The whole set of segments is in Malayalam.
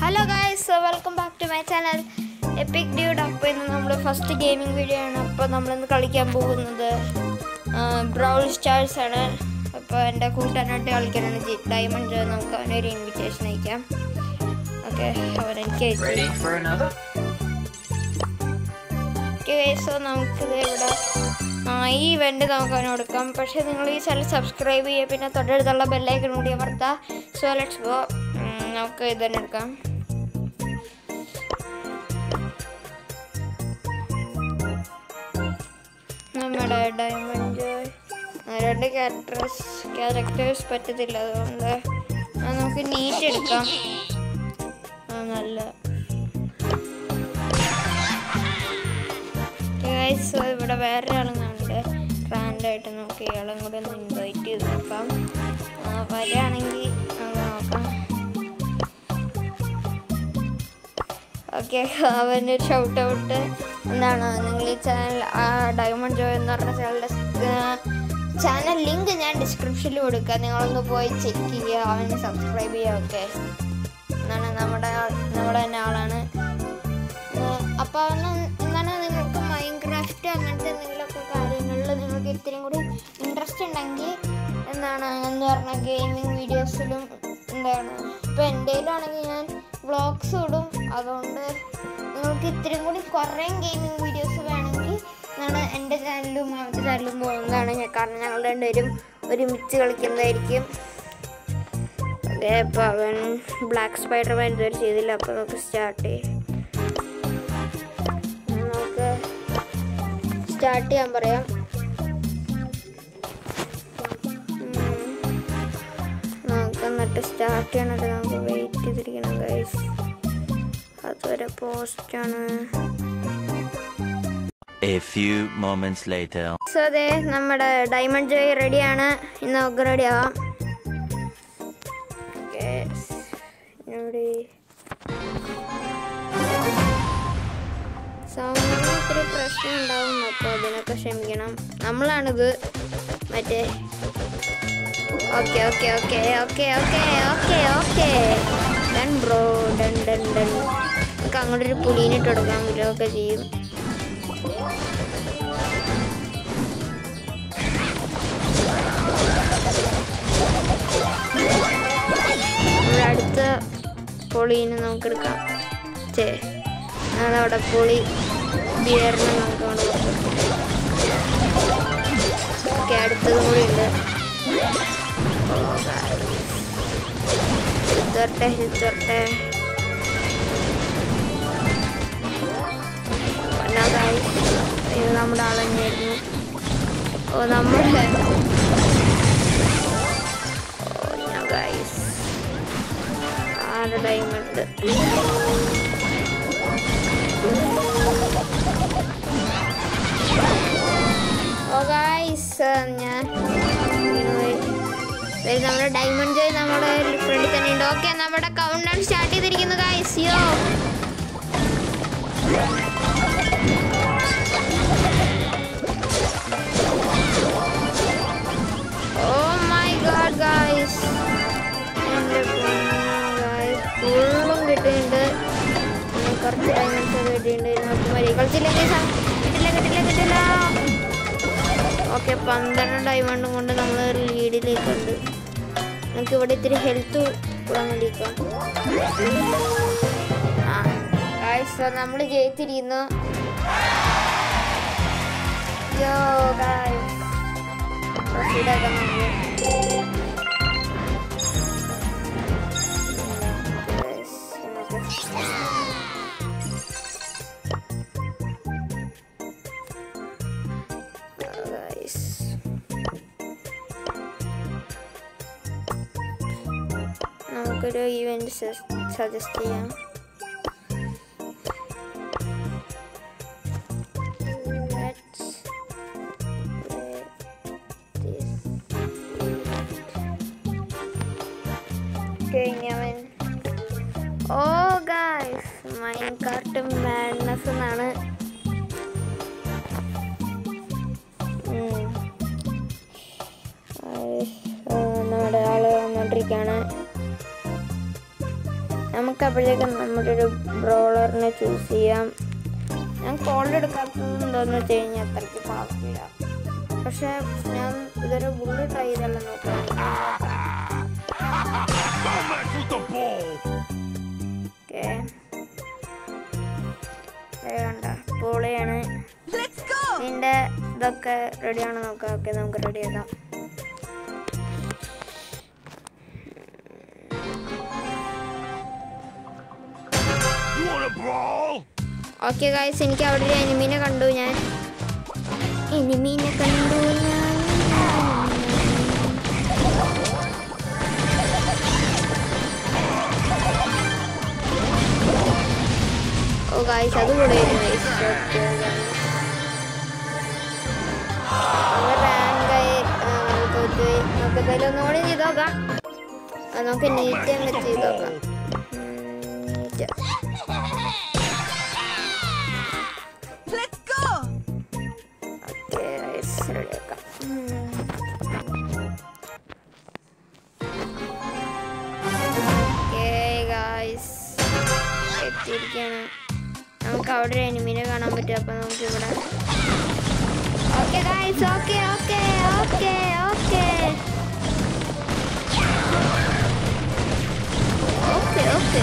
Hello guys welcome back to my channel epic dude അപ്പോൾ ഇന്ന് നമ്മൾ ഫസ്റ്റ് ഗെയിമിംഗ് വീഡിയോ ആണ് അപ്പോൾ നമ്മളിന്ന് കളിക്കാൻ പോകുന്നത് ബ്രൗൾ സ്റ്റാർസ് ആണ് അപ്പോൾ എൻ്റെ കൂട്ടുകാരനായിട്ട് കളിക്കാനാണ് ജി ഡയമണ്ട് ജോ നമുക്ക് അവനൊരു ഇൻവിറ്റേഷൻ അയക്കാം ഓക്കെ അവൻ എനിക്ക് അയച്ചു Ready for another? സോ നമുക്കിത് ഇവിടെ ആ, ഈ ഇവൻ്റ് നമുക്ക് അവന് കൊടുക്കാം പക്ഷേ നിങ്ങൾ ഈ ചാനൽ സബ്സ്ക്രൈബ് ചെയ്യുക പിന്നെ തൊട്ടടുത്തുള്ള ബെല്ലൈക്കൺ കൂടി അമർത്താം സോ ലെറ്റ്സ് ഗോ നമുക്ക് ഇത് തന്നെ എടുക്കാം നമ്മുടെ ഡയമണ്ട് രണ്ട് ക്യാരക്ടേഴ്സ് ക്യാരക്ടേഴ്സ് പറ്റത്തില്ല അതുകൊണ്ട് ആ, നമുക്ക് നീറ്റ് എടുക്കാം ആ, നല്ല ഗൈസ് ഇവിടെ വേറെ ആളും കണ്ട് റാൻഡായിട്ട് നമുക്ക് ഇയാളും കൂടെ ഒന്ന് ഇൻവൈറ്റ് ചെയ്ത് നോക്കാം ആ, വരികയാണെങ്കിൽ നമുക്ക് നോക്കാം ഓക്കെ അവൻ്റെ ഷൗട്ട് ഔട്ട് എന്താണ് നിങ്ങൾ ഈ ചാനൽ ഡയമണ്ട് ജോ എന്ന് പറഞ്ഞ ചാനലിൻ്റെ ചാനൽ ലിങ്ക് ഞാൻ ഡിസ്ക്രിപ്ഷനിൽ കൊടുക്കാം നിങ്ങളൊന്ന് പോയി ചെക്ക് ചെയ്യുക അവനെ സബ്സ്ക്രൈബ് ചെയ്യുക ഓക്കെ എന്നാണ് നമ്മുടെ നമ്മുടെ തന്നെ ആളാണ് അപ്പോൾ അവന് എന്താണ് നിങ്ങൾക്ക് മൈൻക്രാഫ്റ്റ് അങ്ങനത്തെ എന്തെങ്കിലുമൊക്കെ കാര്യങ്ങളിൽ നിങ്ങൾക്ക് ഇത്തിരിയും കൂടി ഇൻട്രസ്റ്റ് ഉണ്ടെങ്കിൽ എന്താണ് എന്ന് പറഞ്ഞാൽ ഗെയിമിങ് വീഡിയോസിലും എന്താണ് ഇപ്പോൾ എൻ്റെയിലാണെങ്കിൽ ഞാൻ വ്ളോഗ്സ് ഇടും അതുകൊണ്ട് നിങ്ങൾക്ക് ഇത്തിരിയും കൂടി കുറേ ഗെയിമിംഗ് വീഡിയോസ് വേണമെങ്കിൽ എന്താണ് എൻ്റെ ചാനലും അവൻ്റെ ചാനലും പോകുന്നതാണ് ഞാൻ കാരണം ഞങ്ങൾ രണ്ടുപേരും ഒരുമിച്ച് കളിക്കുന്നതായിരിക്കും ഓക്കെ അപ്പോൾ അവൻ ബ്ലാക്ക് സ്പൈഡർമാൻ ഇതുവരെ ചെയ്തില്ല അപ്പോൾ നമുക്ക് സ്റ്റാർട്ട് ചെയ്യാം നമുക്ക് സ്റ്റാർട്ട് ചെയ്യാൻ പറയാം ഉം. നമുക്ക് എന്നിട്ട് സ്റ്റാർട്ട് ചെയ്യണിട്ട് നമുക്ക് വെയിറ്റ് ചെയ്തിരിക്കണം ഗൈസ് അതുവരെ പോസ്റ്റാണ് A few moments later. So അതെ നമ്മുടെ ഡയമണ്ട് ജോയ് റെഡിയാണ് ഇന്ന് നമുക്ക് റെഡി ആവാം Yes. ഇവിടെ സൗണ്ടിന് ഇത്തിരി പ്രശ്നം ഉണ്ടാവും അപ്പോൾ അതിനൊക്കെ ക്ഷമിക്കണം നമ്മളാണിത് മറ്റേ okay okay okay okay okay okay okay done bro done done done നമുക്ക് അങ്ങോട്ടൊരു പുലീനിട്ട് കൊടുക്കാൻ പറ്റുമൊക്കെ ചെയ്യും ഇവിടെ അടുത്ത പൊളീനെ നമുക്ക് എടുക്കാം ചേ അതവിടെ പൊളി ബിയറിനെ നമുക്ക് കൊണ്ട് ഓക്കെ അടുത്തതും കൂടി ഉണ്ട് ഹിത്തറട്ടെ ഹിത്തറട്ടെ ഇത് നമ്മുടെ ആൾ തന്നെയായിരുന്നു ഓ നമ്മുടെ ഓ ഗൈസ് ആറ് ഡയമണ്ട് ഓ ഗൈസ് ഞാൻ ദേ നമ്മുടെ ഡയമണ്ട് ജോയ് നമ്മുടെ ഫ്രണ്ടിൽ തന്നെ ഉണ്ട് ഓക്കെ നമ്മുടെ കൗണ്ട് ഡൗൺ സ്റ്റാർട്ട് ചെയ്തിരിക്കുന്നു guys yo oh my God guys എൻ്റെ ഫുള്ളും കിട്ടിയിട്ടുണ്ട് പിന്നെ കുറച്ച് ഡയമണ്ട്സ് ഒക്കെ കിട്ടിയിട്ടുണ്ട് നമുക്ക് മതി കളിച്ചില്ലെങ്കിൽ സം- കിട്ടില്ല കിട്ടില്ല കിട്ടില്ല ഓക്കെ പന്ത്രണ്ട് ഡയമണ്ടും കൊണ്ട് നമ്മൾ ലീഡിലേക്കുണ്ട് നമുക്ക് ഇവിടെ ഇത്തിരി ഹെൽത്ത് കൂടാൻ വേണ്ടിയിരിക്കാം ആ ഗായ്സ് നമ്മൾ ജയിച്ചിരിക്കുന്നു യോ ഗായ്സ് പ്രൊസീഡ് ആക്കാൻ നമുക്ക് Yes, നമുക്ക് guys. നമുക്കൊരു ഇവന്റ് സജസ്റ്റ് ചെയ്യാം Let's play this Okay, ഞാൻ oh guys Minecraft madness എന്നാണ് ഉം. ആ, നമ്മുടെ ആള് വന്നോണ്ടിരിക്കുകയാണ് നമുക്ക് അപ്പോഴേക്കും നമ്മുടെ ഒരു ബ്രോളറിനെ ചൂസ് ചെയ്യാം ഞാൻ കോൾ എടുക്കാത്തത് എന്താന്ന് വെച്ച് കഴിഞ്ഞാൽ അത്രയ്ക്ക് പാകില്ല പക്ഷെ ഞാൻ ഇതൊരു ബുള്ള് ട്രൈ ചെയ്തല്ല നോക്കാം ഓക്കെ വേണ്ട പൊളിയാണ് നിന്റെ ഇതൊക്കെ റെഡിയാണോ നോക്കാം ഓക്കെ നമുക്ക് റെഡി ആക്കാം ഓക്കെ ഗായ്സ് എനിക്ക് അവിടെ ഒരു എനിമീനെ കണ്ടു ഞാൻ എനിമീനെ കണ്ടു ഞാൻ ഓ ഗായ്സ് അത് കൂടെയായിരുന്നു ഗൈസ് ഓക്കെ റാങ്കായി തോറ്റ് നമുക്ക് എന്തായാലും ഒന്നുകൂടി ചെയ്ത് നോക്കാം ആ, നമുക്ക് നീറ്റ് അങ്ങ് ചെയ്ത് നോക്കാം നീറ്റ് ഓക്കെ ഗൈസ് റെഡിയാക്കാം ഓക്കെ ഗായ്സ് എത്തിയിരിക്കുകയാണ് നമുക്ക് അവിടെ ഒരു എനിമിനെ കാണാൻ പറ്റും അപ്പൊ നമുക്ക് ഇവിടെ okay guys okay okay okay okay okay okay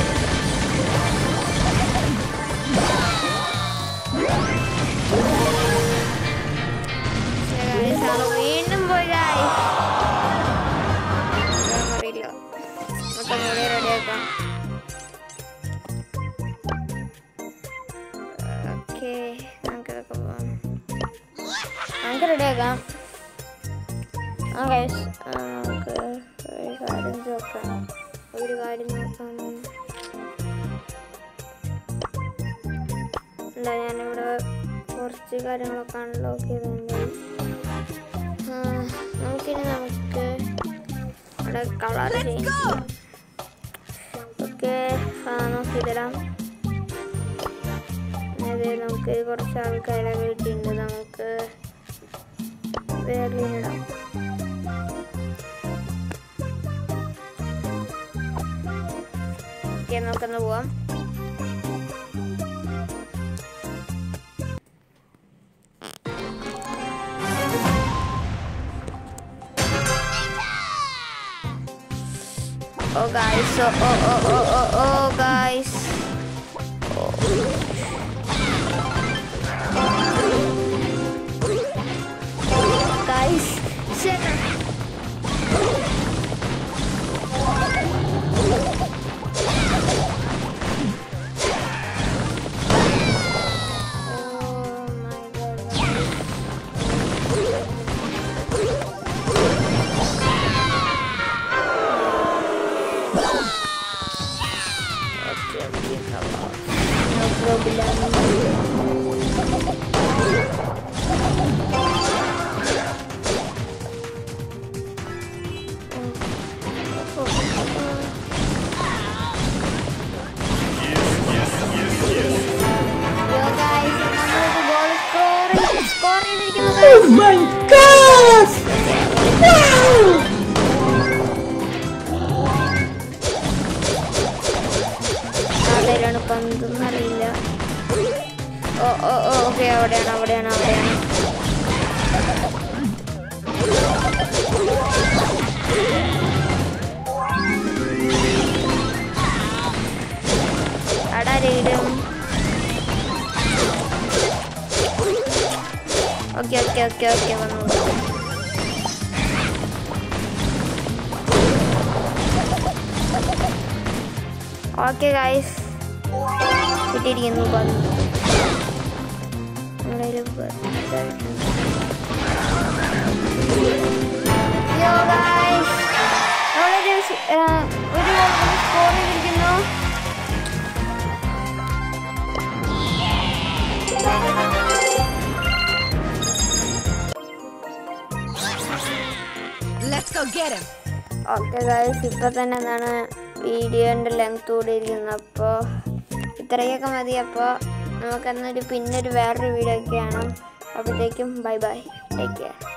വീണ്ടും പോയി ഗായ്സ് അറിയില്ല നമുക്ക് ഒന്നുകൂടി റെഡിയാക്കാം ഓക്കെ നമുക്കിതൊക്കെ പോവാം നമുക്ക് റെഡിയാക്കാം ആ ഗൈസ് നമുക്ക് ഒരു കാര്യം നോക്കാം ഒരു കാര്യം നോക്കാം എന്താ ഞാനിവിടെ കുറച്ച് കാര്യങ്ങളൊക്കെ അൺലോക്ക് ചെയ്തിട്ടുണ്ട് ആ, നമുക്കിനി നമുക്ക് ഇവിടെ കളർ ചേഞ്ച് ചെയ്യാം ഓക്കെ ആ നോക്കി തരാം അതെ നമുക്ക് കുറച്ച് ആൾക്കാരെ കിട്ടിയിട്ടുണ്ട് നമുക്ക് വേറെ ഇടാം ഓക്കെ നമുക്കൊന്ന് പോവാം Oh guys, oh oh oh oh oh oh guys. Guys, shit. Oh my god. Okay, okay, come on. No problem. Yo guys, നമ്മളൊരു goal score score ചെയ്തിരിക്കുന്നു guys. ആരുടെയിലാണ് പന്തെന്ന് അറിയില്ല ഓ ഓ ഓ ഓക്കെ അവിടെയാണ് അവിടെയാണ് അവിടെയാണ് അടാരും ഓക്കെ ഓക്കെ ഓക്കെ ഓക്കെ വന്നു ഓക്കെ ഗൈസ് കിട്ടിയിരിക്കുന്നു പന്ത് നമ്മുടെ കയ്യില് ഇതായിട്ടുണ്ട്. Yo guys, നമ്മളൊരു സ്- ആ, ഒരു സ്കോർ ചെയ്തിരിക്കുന്നു Let's go get him. Okay guys ഇപ്പൊ തന്നെ എന്താണ് വീഡിയോന്റെ ലെങ്ത് കൂടി ഇരിക്കുന്നത് അപ്പോൾ ഇത്രയൊക്കെ മതി അപ്പോൾ നമുക്കെന്നൊരു പിന്നൊരു വേറൊരു വീഡിയോ ഒക്കെ കാണാം അപ്പോഴത്തേക്കും ബൈ ബൈ ടേക്ക് കെയർ